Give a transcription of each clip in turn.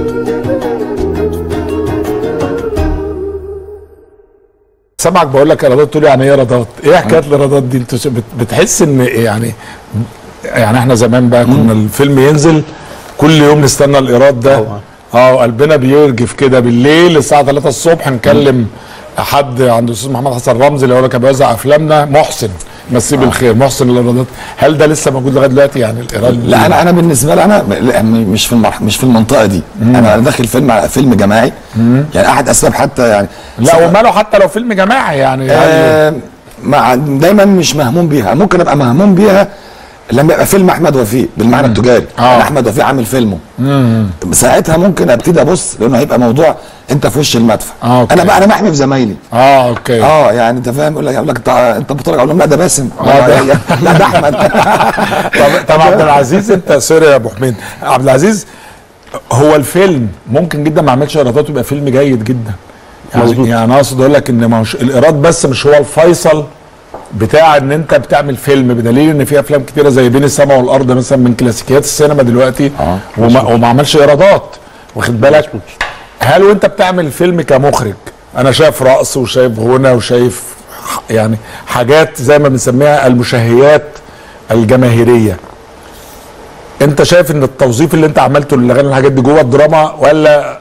سامعك بقول لك ايرادات تقول يعني ايه ايرادات؟ ايه حكايه الايرادات دي؟ انت ش- بت- بتحس ان يعني يعني احنا زمان بقى كنا الفيلم ينزل كل يوم نستنى الايراد ده طبعا. اه قلبنا بيرجف كده بالليل الساعه 3 الصبح نكلم حد عند الاستاذ محمد حسن رمزي اللي هو اللي كان بيوزع افلامنا محسن مسيه بالخير محسن الايرادات هل ده لسه موجود لغايه دلوقتي يعني الايراد لا انا انا بالنسبه لي انا لا، م- مش في المرح مش في المنطقه دي انا انا داخل فيلم على فيلم جماعي يعني احد اسباب حتى يعني لا وماله حتى لو فيلم جماعي يعني, يعني آه مع دايما مش مهموم بيها ممكن ابقى مهموم بيها لما يبقى فيلم احمد وفيق بالمعنى التجاري آه. يعني احمد وفيق عامل فيلمه ساعتها ممكن ابتدي ابص لانه هيبقى موضوع انت في وش المدفع آه، أوكي. انا بقى انا محمي في زمايلي اه اوكي اه يعني انت فاهم يقول لك يقول لك انت انت بتتفرج اقول لهم لا ده باسم آه، ده- لا ده احمد طب طب عبد العزيز انت سوري يا ابو حميد عبد العزيز هو الفيلم ممكن جدا ما عملش ايرادات ويبقى فيلم جيد جدا يعني مظبوط. يعني انا اقصد اقول لك ان ما هوش الايراد بس مش هو الفيصل بتاع ان انت بتعمل فيلم بدليل ان في افلام كتيره زي بين السماء والارض مثلا من كلاسيكيات السينما دلوقتي آه، وما, وما عملش ايرادات واخد بالك هل وانت بتعمل فيلم كمخرج انا شايف رقص وشايف غنى وشايف ح- يعني حاجات زي ما بنسميها المشهيات الجماهيريه انت شايف ان التوظيف اللي انت عملته للاغاني الحاجات دي جوه الدراما ولا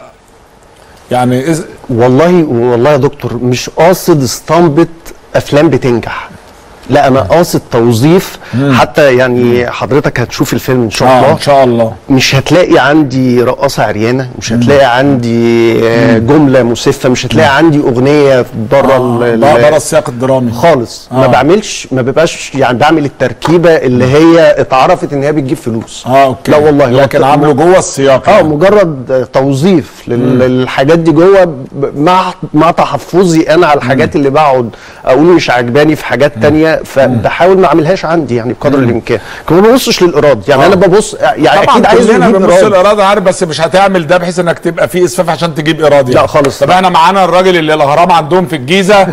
يعني إز... والله والله يا دكتور مش قاصد اسطمبة افلام بتنجح لا انا قاصد توظيف حتى يعني حضرتك هتشوف الفيلم ان شاء اه الله ان شاء الله مش هتلاقي عندي رقاصة عريانة مش هتلاقي عندي آه، جملة مسفة مش هتلاقي عندي أغنية بره ال- بره ال- بره السياق الدرامي خالص آه. ما بعملش ما بيبقاش يعني بعمل التركيبة اللي هي اتعرفت ان هي بتجيب فلوس اه اوكي لا والله هو لكن الت- عامله جوه السياق اه يعني. مجرد توظيف لل- للحاجات دي جوه ب- مع مع تحفظي انا على الحاجات اللي بقعد اقول مش عجباني في حاجات تانية فبحاول ما اعملهاش عندي يعني بقدر الامكان كمان ما ببصش للايراد يعني آه. انا ببص يعني طبعا اكيد عايز كلنا نجيب بنبص ايراد الاراده عارف بس مش هتعمل ده بحيث انك تبقى فيه اسفاف عشان تجيب ايراد يعني. لا خالص. طب احنا معانا الراجل اللي الاهرام عندهم في الجيزه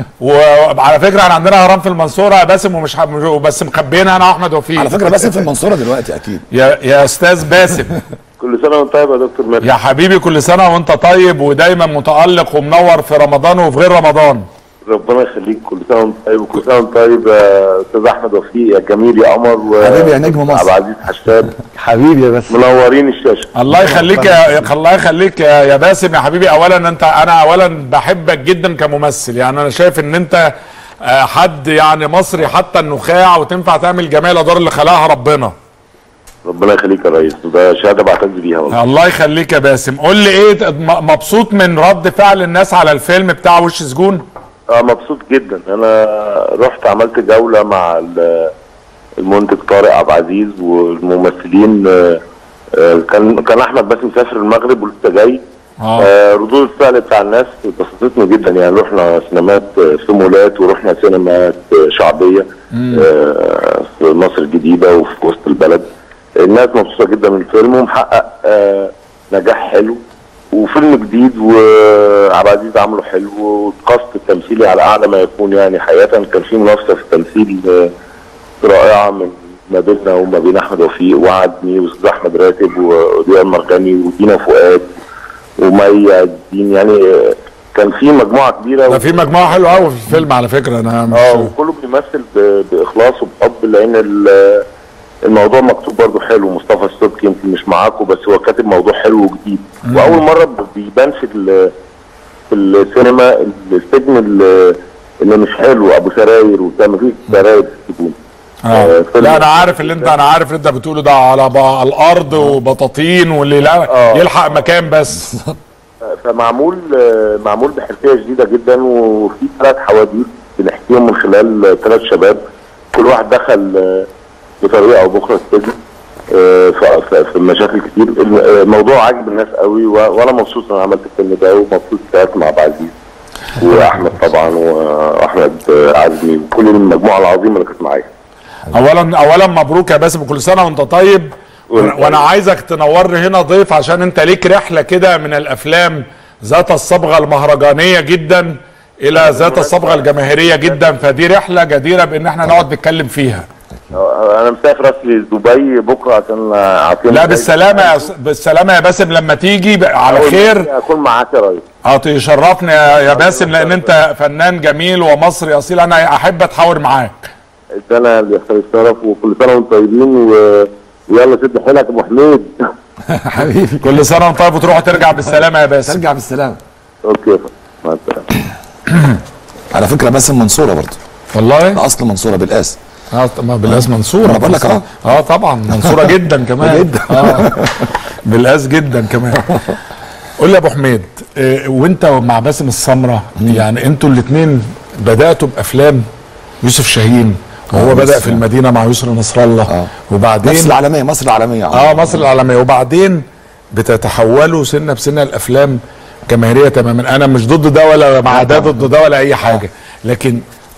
وعلى فكره احنا عندنا اهرام في المنصوره يا باسم ومش ح... بس مخبينا انا واحمد وفيق على فكره باسم في المنصوره دلوقتي اكيد يا يا استاذ باسم كل سنه وانت طيب يا دكتور ميرسي يا حبيبي كل سنه وانت طيب ودايما متالق ومنور في رمضان وفي غير رمضان ربنا يخليك كل سنه وانت طيب وكل سنه وانت طيب يا استاذ احمد وفيق يا جميل يا قمر و حبيبي يا نجم مصر. عبد العزيز حشاد حبيبي يا بس منورين الشاشه الله يخليك يا الله يخليك يا, يا باسم يا حبيبي اولا انت انا اولا بحبك جدا كممثل يعني انا شايف ان انت آه، حد يعني مصري حتى النخاع وتنفع تعمل جميع الادوار اللي خلقها ربنا ربنا يخليك يا ريس وده شهاده بعتز بيها والله الله يخليك يا باسم قول لي ايه م- مبسوط من رد فعل الناس على الفيلم بتاع وش سجون اه مبسوط جدا انا رحت عملت جوله مع ال- المنتج طارق عبد العزيز والممثلين آه، آه، كان كان احمد باسم مسافر المغرب ولسه جاي اه آه، ردود الفعل بتاع الناس بسطتني جدا يعني رحنا سينمات آه، في مولات ورحنا سينمات آه، شعبيه آه، في مصر الجديده وفي وسط البلد الناس مبسوطه جدا من الفيلم ومحقق آه، نجاح حلو وفيلم جديد وعبد العزيز عمله حلو والقصد التمثيلي على اعلى ما يكون يعني حقيقه كان في منافسه في التمثيل آه، رائعه من ما بيننا وما بين احمد وفيق وعدني واستاذ احمد راتب وديان مرغني ودينا فؤاد ومي الدين يعني آه، كان في مجموعه كبيره ده في مجموعه حلوه قوي في الفيلم على فكره انا مش اه وكله بيمثل ب- باخلاص وبحب لان ال- الموضوع مكتوب برضه حلو مصطفى الصدقي يمكن مش معاكم بس هو كاتب موضوع حلو وجديد واول مره ب- بيبان في ال- في السينما السجن ال- اللي مش حلو ابو سراير وبتاع مفيش سراير في السجون آه. آه، فيلم- لا انا عارف اللي انت انا عارف اللي انت بتقوله ده على ب- على الارض وبطاطين واللي لا آه. يلحق مكان بس فمعمول آه، معمول بحرفيه شديده جدا وفي ثلاث حواديت بنحكيهم من خلال ثلاث شباب كل واحد دخل آه، بطريقه او باخرى السجن آه، ف- ف- في مشاكل كتير الم- آه، الموضوع عاجب الناس قوي و- وانا مبسوط ان انا عملت الفيلم ده ومبسوط اشتغلت مع عبد العزيز واحمد طبعا واحمد آه، عزمي وكل المجموعه العظيمه اللي كانت معايا اولا اولا مبروك يا باسم كل سنه وانت طيب وانت وانا طيب. عايزك تنورني هنا ضيف عشان انت ليك رحله كده من الافلام ذات الصبغه المهرجانيه جدا الى ذات الصبغه الجماهيريه جدا فدي رحله جديره بان احنا نقعد نتكلم فيها انا مسافر اصلي دبي بكره عشان اعطيهم لا بالسلامه يا س- بالسلامه يا باسم لما تيجي بقى على خير اكون معاك يا ريس اه تشرفني يا يا باسم لان انت فنان جميل ومصري اصيل انا احب اتحاور معاك السنه اللي يحصل الشرف وكل سنه وانتم طيبين و... ويلا شد حيلك يا ابو حميد حبيبي كل سنه وانت طيب وتروح ترجع بالسلامه يا باسم ترجع بالسلامه اوكي يا فندم. مع السلامه على فكره باسم منصوره برضه والله ده اصل منصوره بالقاس اه ما بالقاس منصوره أنا بقول لك أهو. اه طبعا منصوره جدا كمان جدا. اه بالقاس جدا كمان قول لي يا ابو حميد إيه وانت مع باسم السمره يعني انتوا الاثنين بداتوا بافلام يوسف شاهين وهو آه، بدا بس- في المدينه مع يسرى نصر الله آه. وبعدين نفس العالميه مصر العالميه اه مصر العالميه وبعدين بتتحولوا سنه بسنه الافلام جماهيريه تماما انا مش ضد ده ولا مع ده ضد ده ولا اي حاجه لكن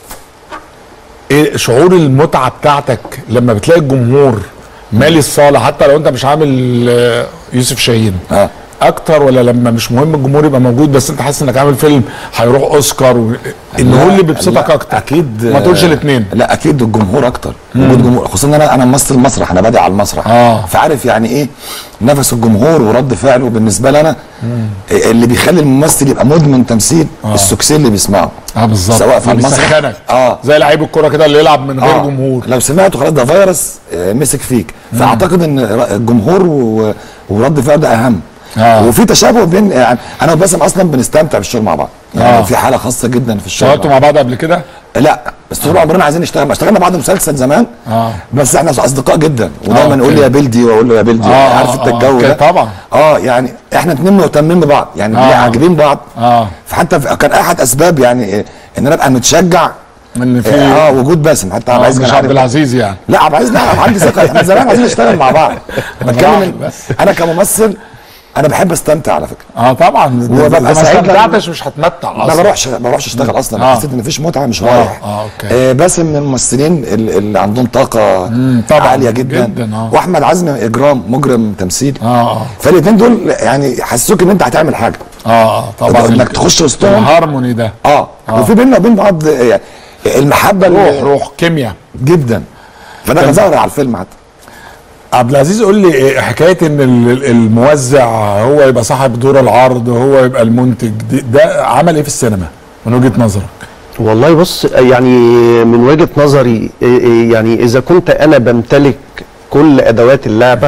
ايه شعور المتعه بتاعتك لما بتلاقي الجمهور مالي الصاله حتى لو انت مش عامل آه، يوسف شاهين اه اكتر ولا لما مش مهم الجمهور يبقى موجود بس انت حاسس انك عامل فيلم هيروح اوسكار و... ان هو اللي بيبسطك لا، اكتر اكيد ما تقولش آه، الاثنين لا اكيد الجمهور اكتر وجود جمهور خصوصا ان انا انا ممثل مسرح انا بادئ على المسرح آه. فعارف يعني ايه نفس الجمهور ورد فعله بالنسبه لي انا إيه اللي بيخلي الممثل يبقى مدمن تمثيل السكسي اللي بيسمعه اه بالظبط سواء في المسرح بيسخنك اه زي لعيب الكوره كده اللي يلعب من غير آه. جمهور لو سمعته خلاص ده فيروس آه، مسك فيك فاعتقد ان ر- الجمهور و- ورد فعل ده اهم آه. وفي تشابه بين يعني انا وباسم اصلا بنستمتع بالشغل مع بعض يعني آه. في حاله خاصه جدا في الشغل اشتغلتوا مع بعض قبل كده؟ لا بس طول عمرنا عايزين نشتغل اشتغلنا بعض مسلسل زمان آه. بس احنا اصدقاء جدا آه، ودايما يقول لي أوكي. يا بلدي واقول له يا بلدي آه، عارف آه، انت آه، الجو أوكي، ده طبعا. اه يعني احنا اتنين مهتمين ببعض يعني آه. عاجبين بعض اه فحتى في- كان احد اسباب يعني إيه، ان انا ابقى متشجع ان في اه وجود باسم حتى عبد آه العزيز مش كان عبد عارف العزيز يعني لا عبد العزيز لا عندي ثقه احنا زمان عايزين نشتغل مع بعض بتكلم إن- بس. انا كممثل انا بحب استمتع على فكره اه طبعا وببقى ما سعيد لما- استمتعتش مش هتمتع ما اصلا بروحش ما بروحش اشتغل اصلا آه. حسيت ان مفيش متعه مش رايح آه، أوكي. آه باسم من الممثلين اللي اللي عندهم طاقه طبعاً، عاليه جدا, جداً، آه. واحمد عزمي اجرام مجرم تمثيل اه اه فالاثنين دول يعني حسوك ان انت هتعمل حاجه اه اه طبعا انك تخش وسطهم الهارموني ده اه وفي بيننا وبين بعض آه، يعني المحبه روح اللي- روح كيمياء جدا فده كان ظاهر على الفيلم حتى عبد العزيز قول لي إيه حكايه ان ال- الموزع هو يبقى صاحب دور العرض هو يبقى المنتج دي- ده عمل ايه في السينما من وجهه نظرك؟ والله بص يعني من وجهة نظري إيه إيه يعني إذا كنت أنا بمتلك كل أدوات اللعبة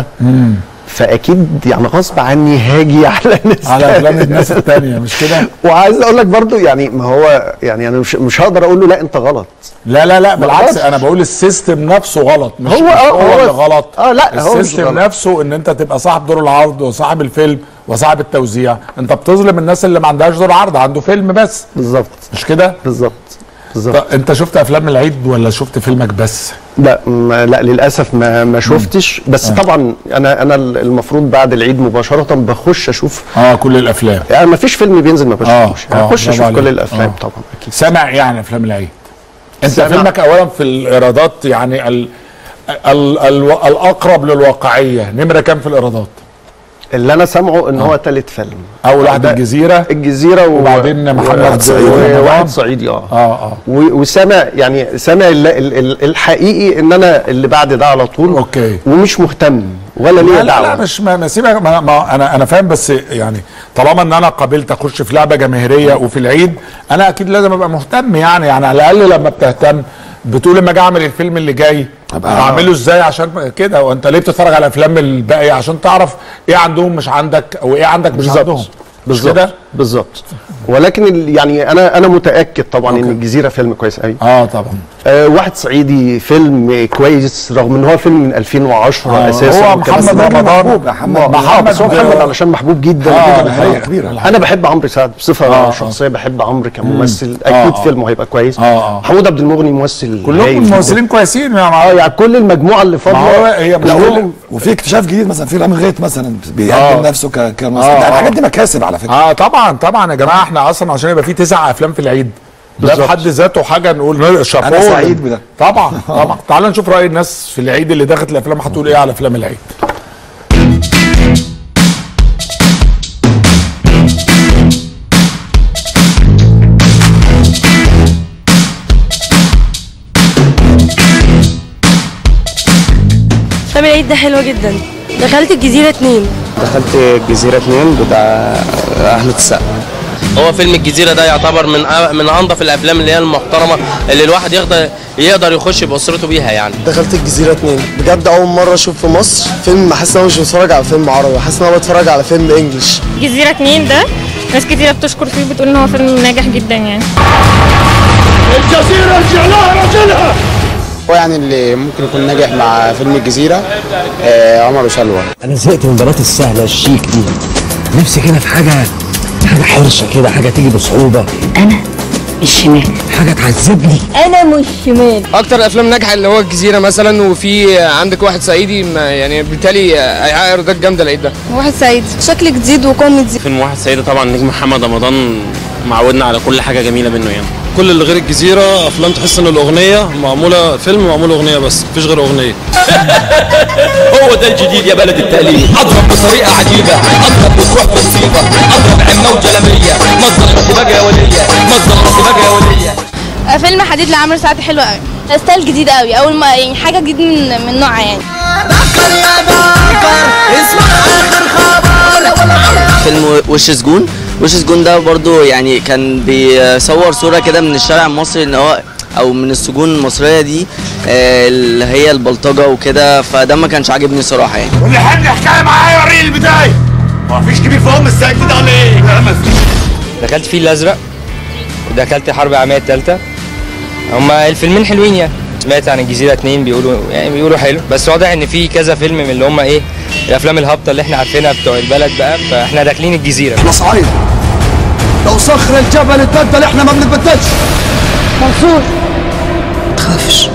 فأكيد يعني غصب عني هاجي على ناس على افلام تانية. الناس التانية مش كده؟ وعايز أقول لك برضو يعني ما هو يعني أنا مش مش هقدر أقول له لا أنت غلط لا لا لا بالعكس غلط. انا بقول السيستم نفسه غلط مش هو- مش آه، هو, هو- اللي غلط آه، لا، هو مش السيستم غلط. نفسه ان انت تبقى صاحب دور العرض وصاحب الفيلم وصاحب التوزيع انت بتظلم الناس اللي ما عندهاش دور عرض عنده فيلم بس بالظبط مش كده؟ بالظبط بالظبط طب انت شفت افلام العيد ولا شفت فيلمك بس؟ لا ما لا للاسف ما ما شفتش بس طبعا انا انا المفروض بعد العيد مباشره بخش اشوف اه كل الافلام يعني ما فيش فيلم بينزل ما بشوفوش آه، يعني آه، اخش برافو اشوف كل عليك. الافلام آه. طبعا اكيد سامع ايه عن افلام العيد؟ انت سامع. فيلمك اولا في الايرادات يعني ال ال ال الاقرب للواقعيه نمره كام في الايرادات؟ اللي انا سامعه ان هو ثالث فيلم اول واحد ده- الجزيره الجزيره و... وبعدين محمد واحد صعيدي صعيدي رمضان. واحد صعيدي اه اه اه و- وسامع يعني سامع ال- ال- ال- الحقيقي ان انا اللي بعد ده على طول أوكي. ومش مهتم ولا ليا لا لا, لا دعوه مش ما ما سيبك ما, ما انا انا فاهم بس يعني طالما ان انا قابلت اخش في لعبه جماهيريه وفي العيد انا اكيد لازم ابقى مهتم يعني يعني على الاقل لما بتهتم بتقول لما اجي اعمل الفيلم اللي جاي أبقى- اعمله ازاي عشان كده وانت ليه بتتفرج على الافلام الباقيه عشان تعرف ايه عندهم مش عندك او ايه عندك مش بالظبط. عندهم مش بالظبط كده بالظبط ولكن ال- يعني انا انا متاكد طبعا ان الجزيره فيلم كويس قوي اه طبعا آه واحد صعيدي فيلم كويس رغم ان هو فيلم من 2010 آه، اساسا هو وكان- محمد بس ده كان رمضان. محبوب يا محمد آه، محمد بس هو ده- محمد علشان محبوب جدا آه، جدا الحقيقة آه. كبيرة. انا بحب عمرو سعد بصفه آه، آه. شخصيه بحب عمرو كممثل آه، اكيد آه. فيلمه هيبقى كويس آه، آه. محمود عبد المغني ممثل كلهم هايل جداً. ممثلين كويسين اه يعني يعني كل المجموعه اللي ما هو فاضله هي مش لا كل- و- وفي اكتشاف جديد مثلا في رامي غيط مثلا بيقدم آه. نفسه ك- كممثل آه، يعني آه. الحاجات دي مكاسب على فكره اه طبعا طبعا يا جماعه احنا اصلا عشان يبقى في تسع افلام في العيد ده بالظبط. بحد ذاته حاجه نقول شابوه أنا سعيد بده. طبعا طبعا تعال نشوف راي الناس في العيد اللي دخلت الافلام هتقول ايه على افلام العيد افلام العيد ده حلوه جدا دخلت الجزيره اتنين دخلت الجزيرة اتنين بتاع أحمد السقا هو فيلم الجزيرة ده يعتبر من أ- من أنظف الأفلام اللي هي المحترمة اللي الواحد يقدر يقدر يخش بأسرته بيها يعني دخلت الجزيرة اتنين بجد أول مرة أشوف في مصر فيلم حاسس إن أنا مش بتفرج على فيلم عربي حاسس إن أنا بتفرج على فيلم إنجلش جزيرة اتنين ده ناس كتيرة بتشكر فيه بتقول ان هو فيلم ناجح جدا يعني هو يعني اللي ممكن يكون ناجح مع فيلم الجزيرة آه عمر وسلوى انا زهقت من البنات السهله الشيك دي نفسي كده في حاجه حاجه حرشه كده حاجه تيجي بصعوبه انا الشمال حاجه تعذبني انا مش شمال أكتر الأفلام ناجحة اللي هو الجزيرة مثلا وفي عندك واحد صعيدي ما- يعني بالتالي هيحقق إيرادات جامدة العيد ده واحد سعيد شكل جديد وكوميدي فيلم واحد سيدة طبعا نجم محمد رمضان معودنا على كل حاجة جميلة منه يعني كل اللي غير الجزيرة أفلام تحس إن الأغنية معمولة فيلم معمول أغنية بس مفيش غير أغنية هو ده الجديد يا بلد التقليد اضرب بطريقه عجيبه اضرب وتروح في مصيبه اضرب عمه وجلبيه مصدر انتباه يا وليه مصدر انتباه يا وليه فيلم حديد لعمرو سعد حلو قوي ستايل جديد قوي اول ما يعني حاجه جديد من من نوعها يعني فيلم وش سجون وش سجون ده برضو يعني كان بيصور صورة كده من الشارع المصري ان هو او من السجون المصرية دي آه، اللي هي البلطجة وكده فده ما كانش عاجبني صراحة يعني واللي حد حكايه معايا وريني البدايه ما فيش كبير في ام السقف ده ولا ايه؟ دخلت فيه الأزرق ودخلت حرب العالمية التالتة هما الفيلمين حلوين يعني سمعت عن الجزيرة اتنين بيقولوا يعني بيقولوا حلو بس واضح ان في كذا فيلم من اللي هما ايه الافلام الهابطة اللي احنا عارفينها بتوع البلد بقى فاحنا داخلين الجزيرة احنا صعيد لو صخر الجبل اتبدل احنا ما بنتبدلش تخافش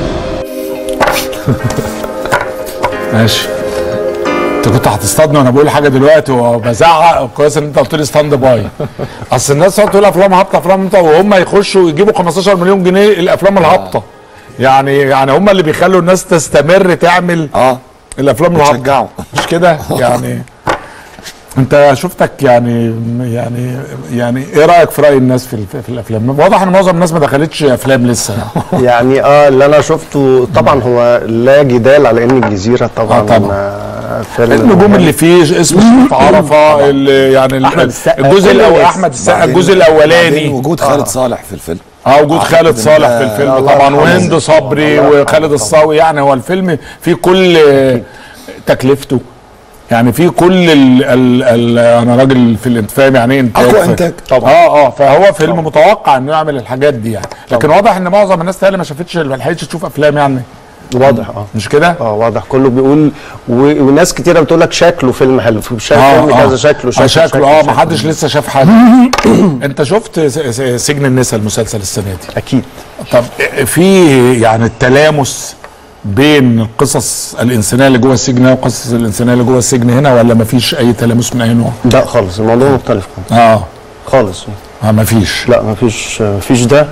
ماشي انت كنت هتصطادني وانا بقول حاجه دلوقتي وبزعق كويس ان انت قلت لي ستاند باي اصل الناس تقعد تقول افلام هابطه افلام هابطه وهم يخشوا يجيبوا 15 مليون جنيه الافلام الهابطه يعني يعني هم اللي بيخلوا الناس تستمر تعمل اه الافلام الهابطه بتشجعوا. مش كده يعني انت شفتك يعني يعني يعني ايه رايك في راي الناس في, الف- في الافلام واضح ان معظم الناس ما دخلتش افلام لسه يعني اه اللي انا شفته طبعا هو لا جدال على ان الجزيره طبعا آه طبعا. آه فيلم النجوم اللي فيه اسمه شريف عرفه اللي يعني ال- أحمد السقا، الجزء كل الاول الناس. احمد السقا بعدين- الجزء بعدين الاولاني وجود خالد صالح في الفيلم اه وجود خالد أعتقد إن صالح ده- في الفيلم الله طبعا يرحمه. وهند صبري وخالد الصاوي يعني هو الفيلم فيه كل تكلفته يعني في كل ال ال ال انا راجل في الانت فاهم يعني ايه انتاج أقوى ف- إنتاج. طبعا اه اه فهو فيلم متوقع انه يعمل الحاجات دي يعني لكن واضح ان معظم الناس تقريبا ما شافتش ما لحقتش تشوف افلام يعني واضح اه مش كده؟ اه واضح كله بيقول و... وناس كتيره بتقول لك شكله فيلم حلو شايف فيلم كذا شكله شكله شكله شكله اه ما حدش لسه شاف حاجه انت شفت س- س- سجن النساء المسلسل السنه دي اكيد طب في يعني التلامس بين القصص الانسانيه اللي جوه السجن هنا والقصص الانسانيه اللي جوه السجن هنا ولا ما فيش اي تلامس من اي نوع؟ لا خالص الموضوع مختلف اه خالص اه ما فيش لا مفيش مفيش ده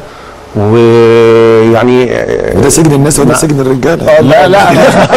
ويعني وده سجن الناس وده سجن الرجاله لا لا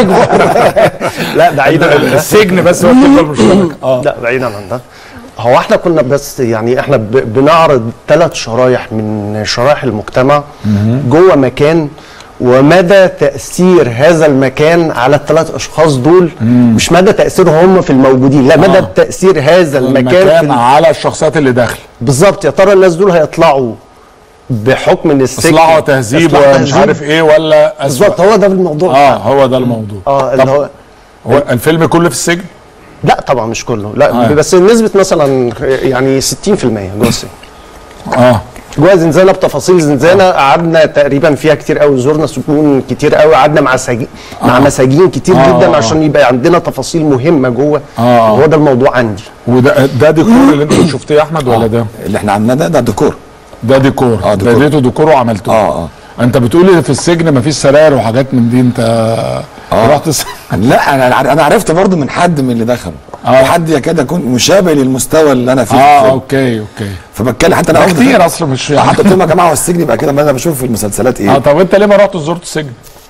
لا بعيدا عن ده السجن بس هو الفكره المشتركه اه لا بعيدا عن ده هو احنا كنا بس يعني احنا ب- بنعرض ثلاث شرايح من شرائح المجتمع جوه مكان ومدى تأثير هذا المكان على الثلاث أشخاص دول مش مدى تأثيرهم هم في الموجودين لا مدى آه. تأثير هذا المكان, في المكان ال- على الشخصيات اللي داخل بالظبط يا ترى الناس دول هيطلعوا بحكم ان السجن اصلاح وتهذيب إصلاح ومش تهذيب. عارف ايه ولا بالظبط أسوأ هو ده الموضوع اه هو ده الموضوع اه اللي طب هو هو الفيلم كله في السجن؟ لا طبعا مش كله لا آه. بس نسبة مثلا يعني 60% جوه السجن اه جوه زنزانه بتفاصيل زنزانه قعدنا تقريبا فيها كتير قوي زرنا سجون كتير قوي قعدنا مع سجين مع مساجين كتير آه، جدا آه. عشان يبقى عندنا تفاصيل مهمه جوه آه. هو ده الموضوع عندي وده ده ديكور اللي انت شفتيه يا احمد ولا ده؟ اللي احنا عملناه ده ده ديكور ده ديكور آه، ديكور. بديته ديكور وعملته اه اه انت بتقولي في السجن مفيش سراير وحاجات من دي انت آه. رحت س... لا انا انا عرفت برضو من حد من اللي دخلوا آه. وحد يكاد يكون مشابه للمستوى اللي انا فيه في اه الفيلم. اوكي اوكي فبتكلم حتى ده انا كتير اصلا مش حتى قلت لهم يا جماعه هو السجن يبقى كده ما انا بشوف في المسلسلات اه ايه طب انت ليه ما رحت زرت السجن؟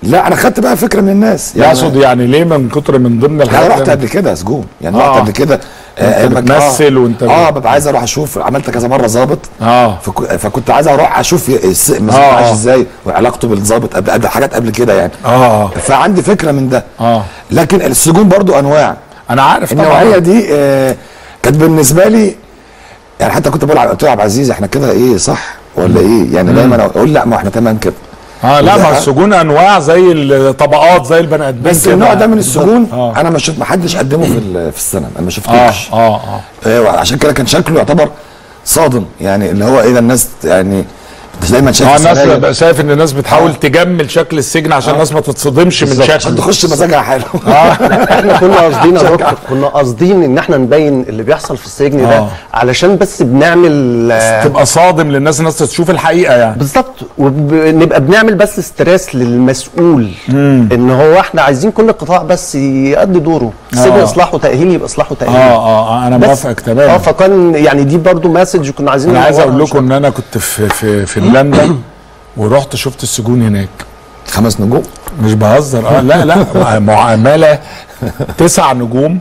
لا انا خدت بقى فكره من الناس يعني اقصد يعني ليه من كتر من ضمن انا الحاجات رحت اللي- قبل كده سجون يعني آه. رحت قبل كده أنت لما- بتمثل آه. وأنت- اه ببقى عايز اروح اشوف عملت كذا مره ظابط اه فك... فكنت عايز اروح اشوف الس- المسجون آه، عايش آه. ازاي وعلاقته بالظابط قبل قبل حاجات قبل كده يعني اه فعندي فكره من ده اه لكن السجون برضو انواع انا عارف النوعيه طبعا دي آه كانت بالنسبه لي يعني حتى كنت بقول على- قلت له يا عبد العزيز احنا كده ايه صح ولا ايه يعني دايما اقول لا ما احنا تمام كده اه لا وده- ما السجون انواع زي الطبقات زي البني ادمين بس كده. النوع ده من السجون آه. انا ما شفت ما حدش قدمه في ال- في السنه انا ما اه شفتوش اه اه آه عشان كده كان شكله يعتبر صادم يعني اللي هو ايه ده الناس يعني انت دايما شايف اه الناس السراير. بقى شايف ان الناس بتحاول آه. تجمل شكل السجن عشان الناس ما تتصدمش من بالظبط، عشان شكله تخش مزاجها حلو احنا كنا قاصدين يا دكتور كنا قاصدين ان احنا نبين اللي بيحصل في السجن ده آه. علشان بس بنعمل آه، تبقى صادم للناس الناس تشوف الحقيقه يعني بالظبط ونبقى بنعمل بس ستريس للمسؤول ان هو احنا عايزين كل قطاع بس يأدي دوره السجن آه. اصلاح وتأهيل يبقى اصلاح وتأهيل اه اه انا بس- موافقك اه تماما فكان يعني دي برضو مسج كنا عايزين انا عايز ننورها اقول مش لكم ان انا كنت في في فنلندا ورحت شفت السجون هناك خمس نجوم مش بهزر اه لا لا معامله تسع نجوم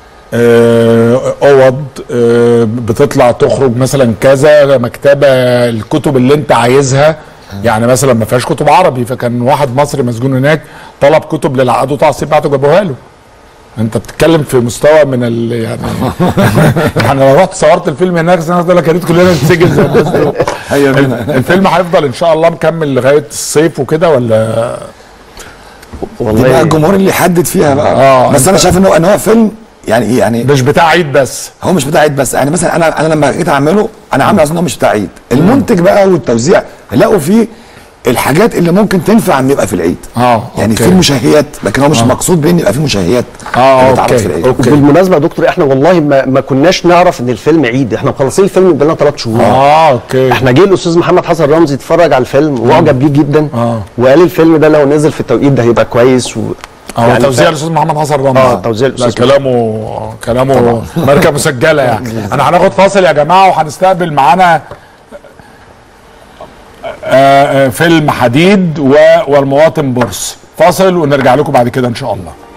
آه، اوض آه، بتطلع تخرج مثلا كذا مكتبه الكتب اللي انت عايزها يعني مثلا ما فيهاش كتب عربي فكان واحد مصري مسجون هناك طلب كتب للعقد وتعصيب بعته جابوها له انت بتتكلم في مستوى من ال يعني يعني لو رحت صورت الفيلم هناك الناس تقول لك يا ريت كلنا نتسجن زي الناس دول. ايوه ال- الفيلم هيفضل ان شاء الله مكمل لغايه الصيف وكده ولا دي بقى والله الجمهور اللي يحدد فيها بقى آه، بس انا شايف ان هو ان هو فيلم يعني ايه يعني مش بتاع عيد بس هو مش بتاع عيد بس يعني مثلا انا انا لما جيت اعمله انا عامل اصلا هو مش بتاع عيد المنتج بقى والتوزيع لقوا فيه الحاجات اللي ممكن تنفع ان يبقى في العيد اه يعني أوكي. في مشاهيات لكن هو مش مقصود بيه ان يبقى في مشاهيات اه بتتعرض اوكي في العيد اوكي بالمناسبه يا دكتور احنا والله ما, ما كناش نعرف ان الفيلم عيد احنا مخلصين الفيلم بقالنا ثلاث شهور اه اوكي احنا جه الاستاذ محمد حسن رمزي اتفرج على الفيلم واعجب بيه جدا آه. وقال الفيلم ده لو نزل في التوقيت ده هيبقى كويس و... اه يعني توزيع ف- الاستاذ محمد حسن رمزي اه توزيع لا الأستاذ كلامه كلامه ماركه مسجله يعني انا هناخد فاصل يا جماعه وهنستقبل معانا آه، آه، فيلم حديد و- والمواطن بورس فاصل ونرجع لكم بعد كده ان شاء الله